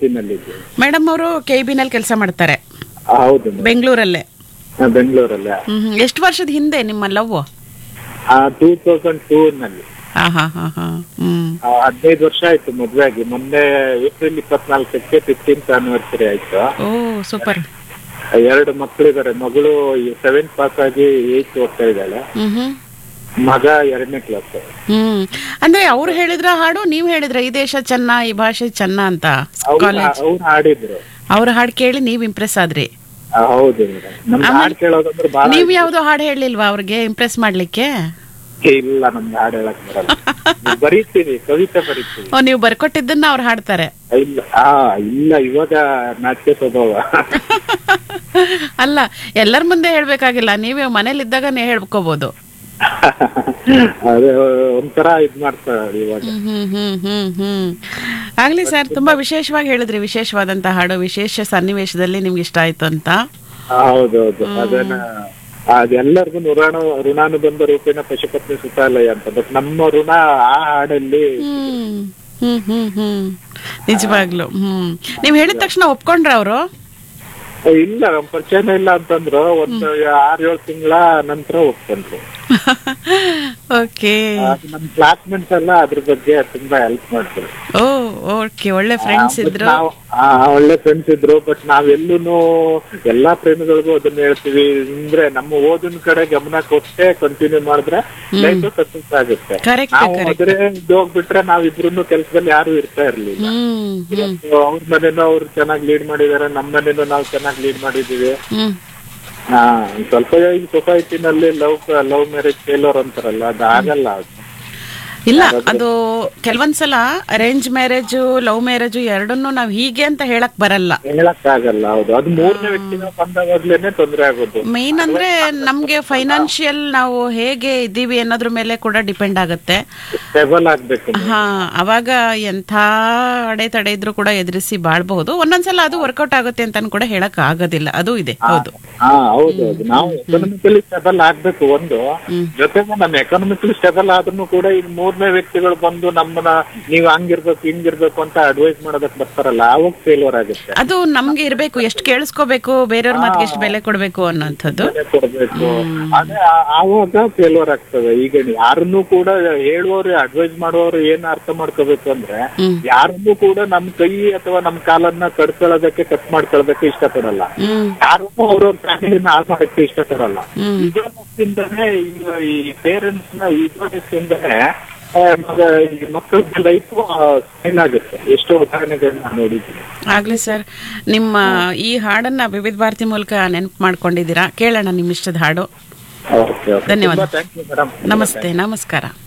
ನಲ್ಲಿ ಇದ್ದೀವಿ ಮೇಡಮ್ ಅವರು ಕೆ ಬಿನಲ್ಲಿ ಕೆಲಸ ಮಾಡ್ತಾರೆ ಆ, ಹೌದು ಮೇಡಮ್ ಬೆಂಗಳೂರಲ್ಲೇ ಬೆಂಗಳೂರಲ್ಲೇ ಹ್ಮ್ ಎಷ್ಟು ವರ್ಷದ ಹಿಂದೆ ನಿಮ್ಮ ಲವ್ ಟೂ ತೌಸಂಡ್ ಟೂ ನಲ್ಲಿ ಹಾ ಹಾ ಹಾ ಹಾ ಹ್ಮ್ ಆ, ಹದಿನೈದು ವರ್ಷ ಆಯ್ತು ಮದ್ವೆ ಆಗಿ ಮೊನ್ನೆ ಏಪ್ರಿಲ್ ಇಪ್ಪತ್ನಾಲ್ಕಕ್ಕೆ ಫಿಫ್ಟೀನ್ತ್ ಆನಿವರ್ಸರಿ ಆಯ್ತು ಓ ಸೂಪರ್ ಎರಡು ಮಕ್ಕಳಿದ್ದಾರೆ ಮಗಳು ಸೆವೆಂತ್ ಪಾಸ್ ಆಗಿ ಏಯ್ತ್ ಓದ್ತಾ ಇದ್ದಾಳೆ ಹ್ಮ್ ಹ್ಮ್ ಮಗ ಎರಡನೇ ಕ್ಲಾಸ್ ಹ್ಮ್ ಅಂದ್ರೆ ಅವ್ರು ಹೇಳಿದ್ರ ಹಾಡು ನೀವ್ ಹೇಳಿದ್ರ ಈ ದೇಶ ಚೆನ್ನ ಈ ಭಾಷೆ ಚೆನ್ನ ಅಂತ ಕಾಲೇಜ್ ಅವ್ರು ಹಾಡಿದ್ರು ಅವ್ರ ಹಾಡು ಕೇಳಿ ನೀವ್ ಇಂಪ್ರೆಸ್ ಆದ್ರಿ ಆ, ಹೌದು ಮೇಡಮ್ ನಮ್ಗೆ ಹಾಡ್ ಕೇಳೋದಂದ್ರೆ ಬಹಳ ನೀವ್ ಯಾವ್ದೋ ಹಾಡು ಹೇಳಿಲ್ವಾ ಅವ್ರಿಗೆ ಇಂಪ್ರೆಸ್ ಮಾಡ್ಲಿಕ್ಕೆ ಇಲ್ಲ ನಮ್ಗೆ ಹಾಡ್ ಹೇಳಕ್ ಬರಲ್ಲ ನಾವು ಬರೀತೀವಿ ಕವಿತೆ ಬರೀತೀವಿ ಓ ನೀವು ಬರ್ಕೊಟ್ಟಿದ್ದನ್ನ ಅವ್ರು ಹಾಡ್ತಾರೆ ಇಲ್ಲ ಆ ಇಲ್ಲ ಇವಾಗ ನಾಟ್ಯ ಸ್ವಭಾವ ಅಲ್ಲ ಎಲ್ಲರ ಮುಂದೆ ಹೇಳ್ಬೇಕಾಗಿಲ್ಲ ನೀವೇ ಮನೇಲಿದ್ದಾಗ ನೀವ್ ಹೇಳ್ಕೋಬಹುದು ಅದೇ ಒಂಥರ ಇದ್ ಮಾಡ್ತಾರೆ ಇವಾಗ ಹ್ಮ್ ಹ್ಮ್ ಹ್ಮ್ ಹ್ಮ್ ಹ್ಮ್ ಆಗ್ಲಿ ಸರ್ ತುಂಬಾ ವಿಶೇಷವಾಗಿ ಹೇಳಿದ್ರಿ ವಿಶೇಷವಾದಂತ ಹಾಡು ವಿಶೇಷ ಸನ್ನಿವೇಶದಲ್ಲಿ ನಿಮ್ಗೆ ಇಷ್ಟ ಆಯ್ತು ಅಂತ ಆ, ಹೌದೌದು ಅದನ್ನ ಅದೆಲ್ಲರಿಗೂ ಋಣ ಋಣಾನುಬಂಧ ರೂಪೇಣ ಪಶುಪತ್ನಿ ಸುತಾಲಯ ಅಂತ ಬಟ್ ನಮ್ಮ ಋಣ ಆ ಹಾಡಲ್ಲಿ ಹ್ಮ್ ಹ್ಮ್ ಹ್ಮ್ ಹ್ಮ್ ನಿಜವಾಗ್ಲು ಹ್ಮ್ ನೀವ್ ಹೇಳಿದ ತಕ್ಷಣ ಒಪ್ಕೊಂಡ್ರ ಅವರು ಇಲ್ಲ ನಮ್ ಪರಿಚಯನೇ ಇಲ್ಲ ಅಂತಂದ್ರು ಒಂದು ಆರ್ ಏಳು ತಿಂಗಳ ನಂತರ ಒಪ್ಕೊಂಡ್ರು ಓಕೆ ಅದು ನಮ್ ಕ್ಲಾಸ್ಮೇಟ್ಸ್ ಎಲ್ಲ ಅದ್ರ ಬಗ್ಗೆ ತುಂಬಾ ಹೆಲ್ಪ್ ಮಾಡಿದ್ರು ಓ ಓಕೆ ಒಳ್ಳೆ ಫ್ರೆಂಡ್ಸ್ ಇದ್ರು ನಾವು ಆ, ಒಳ್ಳೆ ಫ್ರೆಂಡ್ಸ್ ಇದ್ರು ಬಟ್ ನಾವೆಲ್ಲೂನು ಎಲ್ಲಾ ಪ್ರೇಮಿಗಳಿಗೂ ಅದನ್ನ ಹೇಳ್ತೀವಿ ಅಂದ್ರೆ ನಮ್ಮ ಓದಿನ ಕಡೆ ಗಮನ ಕೊಟ್ಟೆ ಕಂಟಿನ್ಯೂ ಮಾಡಿದ್ರೆ ಲೈಫ್ ಸಕ್ಸಸ್ ಆಗುತ್ತೆ ಕರೆಕ್ಟ್ ನಾವು ಕರೆಕ್ಟ್ ಅದ್ರೆ ಇದು ಹೋಗ್ಬಿಟ್ರೆ ನಾವಿಬ್ರು ಕೆಲ್ಸದಲ್ಲಿ ಯಾರು ಇರ್ತಾ ಇರ್ಲಿಲ್ಲ ಹ್ಮ್ ಹ್ಮ್ ಅವ್ರ ಮನೇನೂ ಅವ್ರು ಚೆನ್ನಾಗಿ ಲೀಡ್ ಮಾಡಿದಾರೆ ನಮ್ಮ ಮನೇನೂ ನಾವು ಚೆನ್ನಾಗಿ ಲೀಡ್ ಮಾಡಿದೀವಿ ಹ್ಮ್ ಹಾ ಸ್ವಲ್ಪ ಈ ಸೊಸೈಟಿನಲ್ಲಿ ಲವ್ ಲವ್ ಮ್ಯಾರೇಜ್ ಫೇಲೋರ್ ಅಂತಾರಲ್ಲ ಅದು ಆಗಲ್ಲ ಅದು ಇಲ್ಲ ಅದು ಕೆಲವೊಂದ್ಸಲ ಅರೇಂಜ್ ಮ್ಯಾರೇಜು ಲವ್ ಮ್ಯಾರೇಜು ಎರಡನ್ನೂ ನಾವ್ ಹೀಗೆ ಅಂತ ಹೇಳಕ್ ಬರಲ್ಲ ಹೇಳಕ್ ಆಗಲ್ಲ ಹೌದು ಅದು ಮೂರನೇ ವ್ಯಕ್ತಿನ ಬಂದಾಗ್ಲೇನೆ ತೊಂದ್ರೆ ಆಗೋದು ಮೇನ್ ಅಂದ್ರೆ ನಮ್ಗೆ ಫೈನಾನ್ಷಿಯಲ್ ನಾವು ಹೇಗೆ ಇದ್ದೀವಿ ಅನ್ನೋದ್ರ ಮೇಲೆ ಕೂಡ ಡಿಪೆಂಡ್ ಆಗುತ್ತೆ ಸ್ಟೇಬಲ್ ಆಗ್ಬೇಕು ಹಾ ಅವಾಗ ಎಂಥ ಅಡೆತಡೆ ಇದ್ರು ಕೂಡ ಎದುರಿಸಿ ಬಾಳ್ಬಹುದು ಒಂದೊಂದ್ಸಲ ಅದು ವರ್ಕೌಟ್ ಆಗುತ್ತೆ ಅಂತ ಕೂಡ ಹೇಳಕ್ ಆಗೋದಿಲ್ಲ ಅದು ಇದೆ ಹೌದು ಹಾ ಹೌದು ಹೌದು ನಾವು ಎಕನಾಮಿಕಲಿ ಸ್ಟೇಬಲ್ ಆಗ್ಬೇಕು ಒಂದು ಜೊತೆಗೆ ನಮ್ಮ ಎಕನಾಮಿಕಲಿ ಸ್ಟೇಬಲ್ ಆದ್ರೂ ಕೂಡ ಈಗ ಮೂರನೇ ವ್ಯಕ್ತಿಗಳು ಬಂದು ನಮ್ಮನ್ನ ನೀವು ಹಂಗಿರ್ಬೇಕು ಹಿಂಗಿರ್ಬೇಕು ಅಂತ ಅಡ್ವೈಸ್ ಮಾಡೋದಕ್ ಬರ್ತಾರಲ್ಲ ಅವಾಗ ಫೇಲ್ಯೂರ್ ಆಗುತ್ತೆ ಅದು ನಮ್ಗೆ ಇರ್ಬೇಕು ಎಷ್ಟು ಕೇಳಿಸ್ಕೋಬೇಕು ಬೇರೆಯವ್ರ ಮಾತಿಗೆ ಎಷ್ಟು ಬೆಲೆ ಕೊಡ್ಬೇಕು ಅನ್ನೋಂಥದ್ದು ಬೆಲೆ ಕೊಡ್ಬೇಕು ಅದೇ ಆ- ಆವಾಗ ಫೇಲ್ಯೂರ್ ಆಗ್ತದೆ ಈಗ ಯಾರನ್ನೂ ಕೂಡ ಹೇಳುವವರು ಅಡ್ವೈಸ್ ಮಾಡುವವರು ಏನ್ ಅರ್ಥ ಮಾಡ್ಕೋಬೇಕು ಅಂದ್ರೆ ಹ್ಮ್. ಯಾರನ್ನೂ ಕೂಡ ನಮ್ ಕೈ ಅಥವಾ ನಮ್ ಕಾಲನ್ನ ಕಡ್ಕೊಳ್ಳೋದಕ್ಕೆ ಕಟ್ ಮಾಡ್ಕೊಳ್ಳೋದಕ್ಕೆ ಇಷ್ಟಪಡಲ್ಲ ಹ್ಮ್ ಯಾರನ್ನೂ ಅವ್ರವ್ರ ಫ್ಯಾಮಿಲಿನ ಹಾಳು ಮಾಡಕ್ಕೆ ಇಷ್ಟಪಡಲ್ಲ ಹ್ಮ್ ಇದರಿಂದನೇ ಈಗ ಈ ಪೇರೆಂಟ್ಸ್ ನ ಇದರಿಂದನೇ ಮಗ ಈ ಮಕ್ಕಳ ಲೈಫ್ ಸ್ಟೈಲ್ ಆಗುತ್ತೆ ಎಷ್ಟೋ ಉದಾಹರಣೆಗಳನ್ನ ನೋಡಿದ್ದೀನಿ ಆಗ್ಲಿ ಸರ್ ನಿಮ್ಮ ಈ ಹಾಡನ್ನ ವಿವಿಧ ಭಾರತಿ ಮೂಲಕ ನೆನಪು ಮಾಡ್ಕೊಂಡಿದ್ದೀರಾ ಕೇಳೋಣ ನಿಮ್ಮ ಇಷ್ಟದ ಹಾಡು ಓಕೆ ಧನ್ಯವಾದ. ಥ್ಯಾಂಕ್ ಯು ಮೇಡಮ್ ನಮಸ್ತೆ ನಮಸ್ಕಾರ